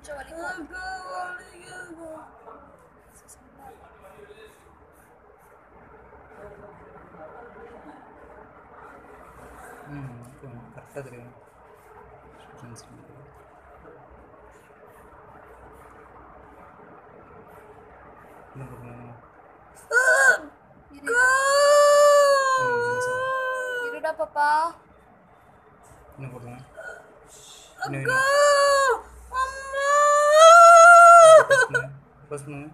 கொஞ்சம் வலிக்கும் ம் கரெக்டாக தெரியும் ஃப்ரெண்ட்ஸ் என்ன பண்ணுங்க இருடா பாப்பா என்ன போடுறேன் என்ன ப்ரெஸ் பண்ணுங்க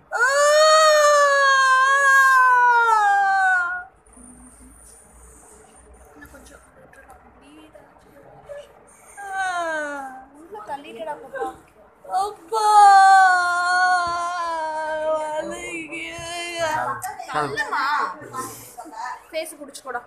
இன்னும் கொஞ்சம் விட்டுடா. bleed ஆச்சு. உள்ள தள்ளிட்டடா பாப்பா அப்பா வலிக்குது. தள்ளுமா ஃபேஸ் குடிச்சுக்கோடா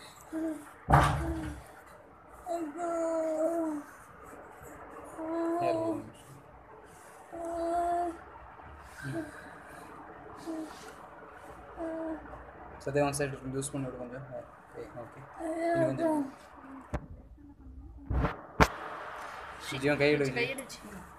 சத்யா ஒன் சைடு யூஸ் பண்ணி விடு கொஞ்சம் ஓகே ஓகே இன்னும் கொஞ்சம் விஜயம் கை விடு விஜய் கையடிச்சு